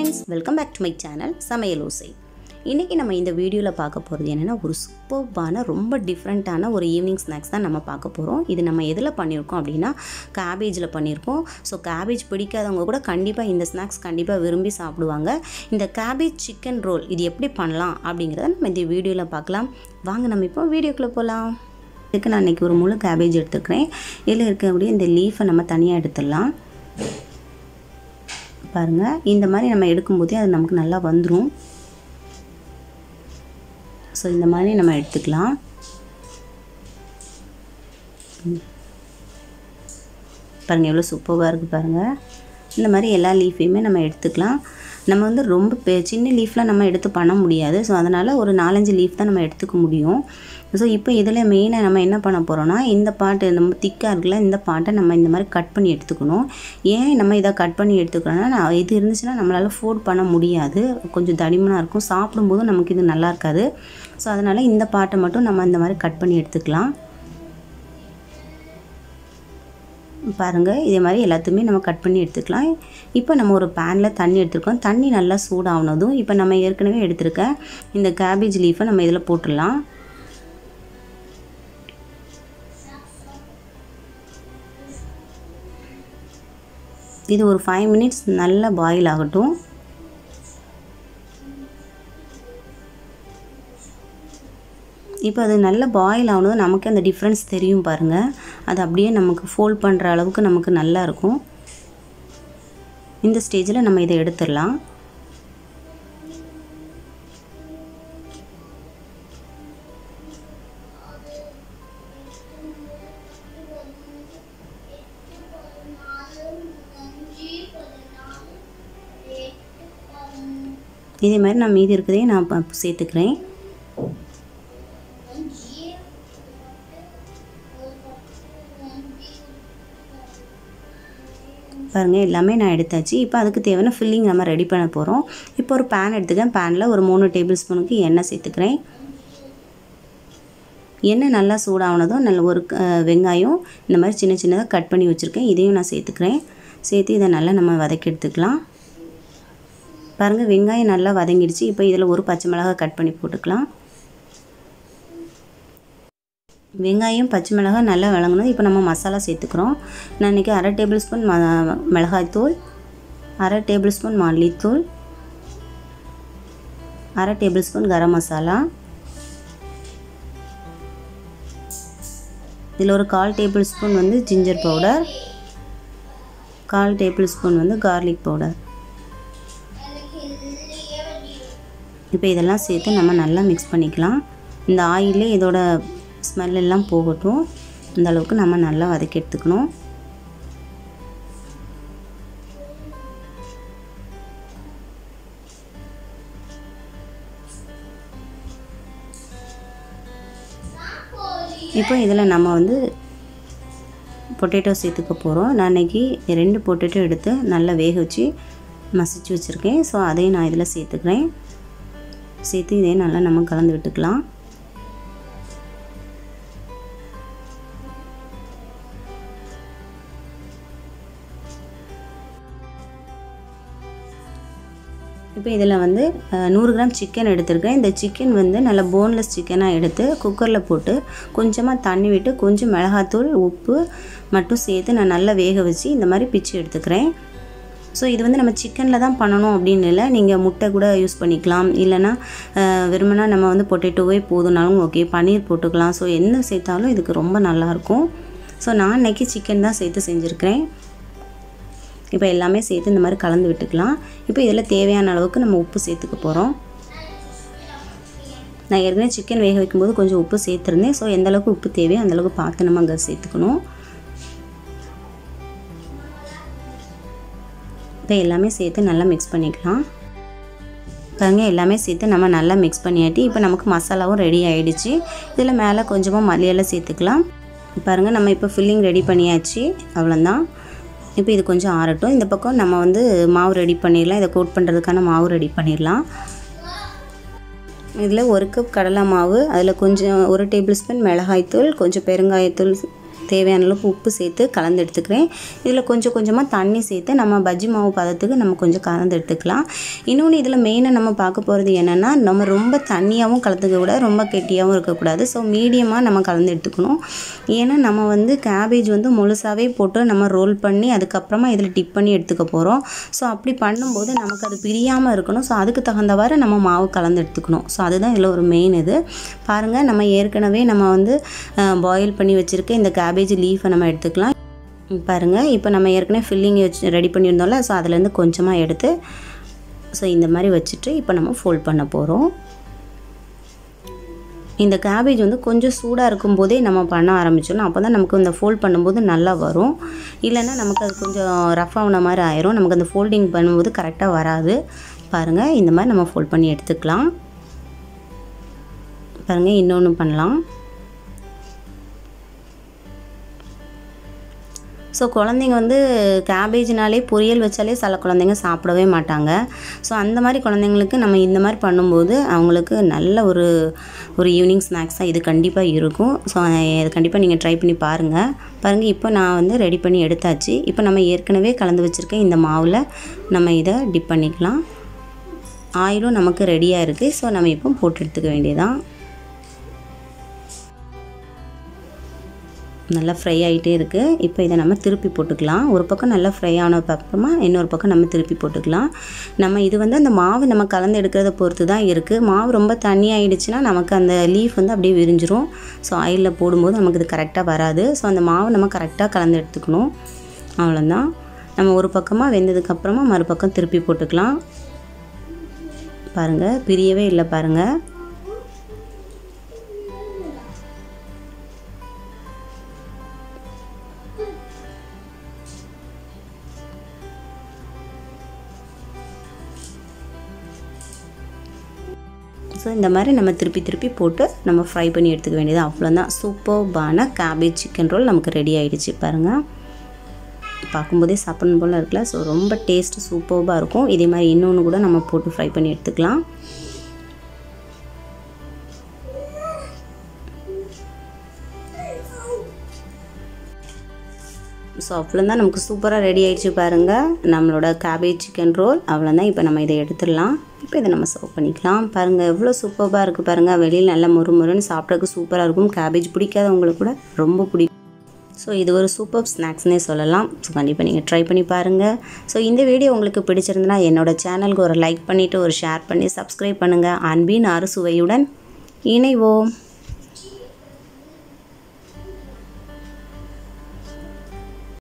friends welcome back to my channel Samayal Osai இன்றைக்கி நம்ம இந்த வீடியோவில் பார்க்க போகிறது என்னென்னா ஒரு சூப்பர்பான ரொம்ப டிஃப்ரெண்ட்டான ஒரு ஈவினிங் ஸ்நாக்ஸ் தான் நம்ம பார்க்க போகிறோம் இது நம்ம எதில் பண்ணியிருக்கோம் அப்படின்னா கேபேஜில் பண்ணியிருக்கோம் ஸோ கேபேஜ் பிடிக்காதவங்க கூட கண்டிப்பாக இந்த ஸ்நாக்ஸ் கண்டிப்பாக விரும்பி சாப்பிடுவாங்க இந்த கேபேஜ் சிக்கன் ரோல் இது எப்படி பண்ணலாம் அப்படிங்கிறத நம்ம இந்த வீடியோவில் பார்க்கலாம் வாங்க நம்ம இப்போ வீடியோக்குள்ளே போகலாம் இதுக்கு நான் இன்றைக்கி ஒரு முழு கேபேஜ் எடுத்துக்கிறேன் இதில் இருக்கக்கூடிய இந்த லீஃபை நம்ம தனியாக எடுத்துடலாம் பாருங்கள் இந்த மாதிரி நம்ம எடுக்கும்போதே அது நமக்கு நல்லா வந்துடும் ஸோ இந்த மாதிரி நம்ம எடுத்துக்கலாம் பாருங்கள் எவ்வளோ சூப்பராக இருக்குது பாருங்கள் இந்த மாதிரி எல்லா லீஃபையுமே நம்ம எடுத்துக்கலாம் நம்ம வந்து ரொம்ப பெ சின்ன லீஃப்லாம் நம்ம எடுத்து பண்ண முடியாது ஸோ அதனால் ஒரு நாலஞ்சு லீஃப் தான் நம்ம எடுத்துக்க முடியும் ஸோ இப்போ இதில் மெயினாக நம்ம என்ன பண்ண போகிறோம்னா இந்த பாட்டு நம்ம திக்காக இருக்குல்ல இந்த பாட்டை நம்ம இந்த மாதிரி கட் பண்ணி எடுத்துக்கணும் ஏன் நம்ம இதை கட் பண்ணி எடுத்துக்கிறோன்னா நான் இது இருந்துச்சுன்னா நம்மளால் ஃபோட் பண்ண முடியாது கொஞ்சம் தடிமனாக இருக்கும் சாப்பிடும்போதும் நமக்கு இது நல்லா இருக்காது ஸோ அதனால் இந்த பாட்டை மட்டும் நம்ம இந்த மாதிரி கட் பண்ணி எடுத்துக்கலாம் பாருங்கள் இதே மாதிரி எல்லாத்தையுமே நம்ம கட் பண்ணி எடுத்துக்கலாம் இப்போ நம்ம ஒரு பேனில் தண்ணி எடுத்துருக்கோம் தண்ணி நல்லா சூடானதும் இப்போ நம்ம ஏற்கனவே எடுத்திருக்க இந்த கேபேஜ் லீஃபை நம்ம இதில் போட்டுடலாம் இது ஒரு ஃபைவ் மினிட்ஸ் நல்லா பாயில் ஆகட்டும் இப்போ அது நல்லா பாயில் ஆகணும் நமக்கு அந்த டிஃப்ரென்ஸ் தெரியும் பாருங்கள் அது அப்படியே நமக்கு ஃபோல்ட் பண்ணுற அளவுக்கு நமக்கு நல்லா இருக்கும் இந்த ஸ்டேஜில் நம்ம இதை எடுத்துடலாம் இதே மாதிரி நான் மீதி இருக்கிறதையும் நான் இப்போ சேர்த்துக்கிறேன் பாருங்கள் எல்லாமே நான் எடுத்தாச்சு இப்போ அதுக்கு தேவையான ஃபில்லிங் நம்ம ரெடி பண்ண போகிறோம் இப்போ ஒரு பேன் எடுத்துக்கேன் பேனில் ஒரு மூணு டேபிள் ஸ்பூனுக்கு எண்ணெய் சேர்த்துக்கிறேன் எண்ணெய் நல்லா சூடானதும் நல்ல ஒரு வெங்காயம் இந்த மாதிரி சின்ன சின்னதாக கட் பண்ணி வச்சுருக்கேன் இதையும் நான் சேர்த்துக்கிறேன் சேர்த்து இதை நல்லா நம்ம வதக்கி எடுத்துக்கலாம் பாருங்கள் வெங்காயம் நல்லா வதங்கிடுச்சு இப்போ இதில் ஒரு பச்சை மிளகாய் கட் பண்ணி போட்டுக்கலாம் வெங்காயம் பச்சை மிளகாய் நல்லா விளங்கணும் இப்போ நம்ம மசாலா சேர்த்துக்கிறோம் நான் இன்றைக்கி அரை டேபிள் ஸ்பூன் ம மிளகாய்த்தூள் அரை டேபிள் ஸ்பூன் மல்லித்தூள் அரை டேபிள் ஸ்பூன் கரம் மசாலா இதில் ஒரு கால் டேபிள் ஸ்பூன் வந்து ஜிஞ்சர் பவுடர் கால் டேபிள் ஸ்பூன் வந்து கார்லிக் பவுடர் இப்போ இதெல்லாம் சேர்த்து நம்ம நல்லா மிக்ஸ் பண்ணிக்கலாம் இந்த ஆயிலே இதோட ஸ்மெல் எல்லாம் போகட்டும் அந்த அளவுக்கு நம்ம நல்லா வதக்கி எடுத்துக்கணும் இப்போ இதில் நம்ம வந்து பொட்டேட்டோ சேர்த்துக்க போகிறோம் நான் இன்றைக்கி ரெண்டு பொட்டேட்டோ எடுத்து நல்லா வேக வச்சு மசிச்சு வச்சுருக்கேன் ஸோ அதையும் நான் இதில் சேர்த்துக்கிறேன் சேர்த்து இதையும் நல்லா நம்ம கலந்து விட்டுக்கலாம் இப்போ இதில் வந்து நூறு கிராம் சிக்கன் எடுத்திருக்கேன் இந்த சிக்கன் வந்து நல்ல போன்லெஸ் சிக்கனாக எடுத்து குக்கரில் போட்டு கொஞ்சமாக தண்ணி விட்டு கொஞ்சம் மிளகாத்தூள் உப்பு மட்டும் சேர்த்து நான் நல்லா வேக வச்சு இந்த மாதிரி பிச்சு எடுத்துக்கிறேன் ஸோ இது வந்து நம்ம சிக்கனில் தான் பண்ணணும் அப்படின்னு இல்லை நீங்கள் முட்டை கூட யூஸ் பண்ணிக்கலாம் இல்லைனா வெறுமனா நம்ம வந்து பொட்டேட்டோவே போதுனாலும் ஓகே பன்னீர் போட்டுக்கலாம் ஸோ என்ன சேர்த்தாலும் இதுக்கு ரொம்ப நல்லாயிருக்கும் ஸோ நான் இன்றைக்கி சிக்கன் தான் சேர்த்து செஞ்சுருக்கிறேன் இப்போ எல்லாமே சேர்த்து இந்த மாதிரி கலந்து விட்டுக்கலாம் இப்போ இதில் தேவையான அளவுக்கு நம்ம உப்பு சேர்த்துக்க போகிறோம் நான் ஏற்கனவே சிக்கன் வேக வைக்கும்போது கொஞ்சம் உப்பு சேர்த்துருந்தேன் ஸோ எந்த அளவுக்கு உப்பு தேவையோ அந்தளவுக்கு பார்த்து நம்ம அங்கே சேர்த்துக்கணும் இப்போ எல்லாமே சேர்த்து நல்லா மிக்ஸ் பண்ணிக்கலாம் பாருங்க எல்லாமே சேர்த்து நம்ம நல்லா மிக்ஸ் பண்ணியாட்டி இப்போ நமக்கு மசாலாவும் ரெடி ஆகிடுச்சு இதில் மேலே கொஞ்சமாக மல்லியெல்லாம் சேர்த்துக்கலாம் பாருங்கள் நம்ம இப்போ ஃபில்லிங் ரெடி பண்ணியாச்சு அவ்வளோதான் இப்போ இது கொஞ்சம் ஆறட்டும் இந்த பக்கம் நம்ம வந்து மாவு ரெடி பண்ணிடலாம் இதை கோட் பண்ணுறதுக்கான மாவு ரெடி பண்ணிடலாம் இதில் ஒரு கப் கடலை மாவு அதில் கொஞ்சம் ஒரு டேபிள் ஸ்பூன் மிளகாய்த்தூள் கொஞ்சம் பெருங்காயத்தூள் தேவையான அளவுக்கு உப்பு சேர்த்து கலந்து எடுத்துக்கிறேன் இதில் கொஞ்சம் கொஞ்சமாக தண்ணி சேர்த்து நம்ம பஜ்ஜி மாவு பதத்துக்கு நம்ம கொஞ்சம் கலந்து எடுத்துக்கலாம் இன்னொன்று இதில் மெயினாக நம்ம பார்க்க போகிறது என்னென்னா நம்ம ரொம்ப தண்ணியாகவும் கலந்துக்க கூடாது ரொம்ப கெட்டியாகவும் இருக்கக்கூடாது ஸோ மீடியமாக நம்ம கலந்து எடுத்துக்கணும் ஏன்னா நம்ம வந்து கேபேஜ் வந்து முழுசாகவே போட்டு நம்ம ரோல் பண்ணி அதுக்கப்புறமா இதில் டிப் பண்ணி எடுத்துக்க போகிறோம் ஸோ அப்படி பண்ணும்போது நமக்கு அது பிரியாமல் இருக்கணும் ஸோ அதுக்கு தகுந்தவாறு நம்ம மாவு கலந்து எடுத்துக்கணும் ஸோ அதுதான் இதில் ஒரு மெயின் இது பாருங்கள் நம்ம ஏற்கனவே நம்ம வந்து பாயில் பண்ணி வச்சுருக்க இந்த கேபேஜ் லீஃபை நம்ம எடுத்துக்கலாம் பாருங்கள் இப்போ நம்ம ஏற்கனவே ஃபில்லிங் வச்சு ரெடி பண்ணியிருந்தோம்ல ஸோ அதுலேருந்து கொஞ்சமாக எடுத்து ஸோ இந்த மாதிரி வச்சுட்டு இப்போ நம்ம ஃபோல்ட் பண்ண போகிறோம் இந்த கேபேஜ் வந்து கொஞ்சம் சூடாக இருக்கும்போதே நம்ம பண்ண ஆரம்பிச்சிடணும் அப்போ தான் நமக்கு இந்த ஃபோல்ட் பண்ணும்போது நல்லா வரும் இல்லைன்னா நமக்கு அது கொஞ்சம் ரஃப் ஆகுன மாதிரி ஆயிரும் நமக்கு அந்த ஃபோல்டிங் பண்ணும்போது கரெக்டாக வராது பாருங்கள் இந்த மாதிரி நம்ம ஃபோல்ட் பண்ணி எடுத்துக்கலாம் பாருங்கள் இன்னொன்று பண்ணலாம் ஸோ குழந்தைங்க வந்து கேபேஜ்னாலே பொரியல் வச்சாலே சில குழந்தைங்க சாப்பிடவே மாட்டாங்க ஸோ அந்த மாதிரி குழந்தைங்களுக்கு நம்ம இந்த மாதிரி பண்ணும்போது அவங்களுக்கு நல்ல ஒரு ஒரு ஈவினிங் ஸ்நாக்ஸாக இது கண்டிப்பாக இருக்கும் ஸோ இது கண்டிப்பாக நீங்கள் ட்ரை பண்ணி பாருங்கள் பாருங்கள் இப்போ நான் வந்து ரெடி பண்ணி எடுத்தாச்சு இப்போ நம்ம ஏற்கனவே கலந்து வச்சுருக்க இந்த மாவில் நம்ம இதை டிப் பண்ணிக்கலாம் ஆயிலும் நமக்கு ரெடியாக இருக்குது ஸோ நம்ம இப்போ போட்டு எடுத்துக்க வேண்டியதான் நல்லா ஃப்ரை ஆகிட்டே இருக்குது இப்போ இதை நம்ம திருப்பி போட்டுக்கலாம் ஒரு பக்கம் நல்லா ஃப்ரை ஆன அப்புறமா இன்னொரு பக்கம் நம்ம திருப்பி போட்டுக்கலாம் நம்ம இது வந்து அந்த மாவு நம்ம கலந்து எடுக்கிறத பொறுத்து தான் இருக்குது மாவு ரொம்ப தண்ணி ஆகிடுச்சுன்னா நமக்கு அந்த லீஃப் வந்து அப்படியே விரிஞ்சிரும் ஸோ ஆயிலில் போடும்போது நமக்கு இது கரெக்டாக வராது ஸோ அந்த மாவு நம்ம கரெக்டாக கலந்து எடுத்துக்கணும் அவ்வளோதான் நம்ம ஒரு பக்கமாக வெந்ததுக்கப்புறமா மறுபக்கம் திருப்பி போட்டுக்கலாம் பாருங்கள் பிரியவே இல்லை பாருங்கள் ஸோ இந்த மாதிரி நம்ம திருப்பி திருப்பி போட்டு நம்ம ஃப்ரை பண்ணி எடுத்துக்க வேண்டியது அவ்வளோதான் சூப்பர்பான கேபேஜ் சிக்கன் ரோல் நமக்கு ரெடி ஆகிடுச்சு பாருங்கள் பார்க்கும்போதே சாப்பிடணும் போல் இருக்குல்ல ஸோ ரொம்ப டேஸ்ட்டு சூப்பர்பாக இருக்கும் இதே மாதிரி இன்னொன்று கூட நம்ம போட்டு ஃப்ரை பண்ணி எடுத்துக்கலாம் ஸோ அவ்வளோதான் நமக்கு சூப்பராக ரெடி ஆகிடுச்சு பாருங்கள் நம்மளோட கேபேஜ் சிக்கன் ரோல் அவ்வளோதான் இப்போ நம்ம இதை எடுத்துடலாம் இப்போ இதை நம்ம சர்வ் பண்ணிக்கலாம் பாருங்கள் எவ்வளோ சூப்பராக இருக்குது பாருங்கள் வெளியில் நல்லா மொறு மொறுன்னு சாப்பிட்றதுக்கு சூப்பராக இருக்கும் கேபேஜ் பிடிக்காதவங்களுக்கு கூட ரொம்ப பிடிக்கும் ஸோ இது ஒரு சூப்பர் ஸ்நாக்ஸ்னே சொல்லலாம் ஸோ கண்டிப்பாக நீங்கள் ட்ரை பண்ணி பாருங்கள் ஸோ இந்த வீடியோ உங்களுக்கு பிடிச்சிருந்தனா என்னோடய சேனலுக்கு ஒரு லைக் பண்ணிவிட்டு ஒரு ஷேர் பண்ணி சப்ஸ்கிரைப் பண்ணுங்கள் அன்பின் அறுசுவையுடன் இணைவோம்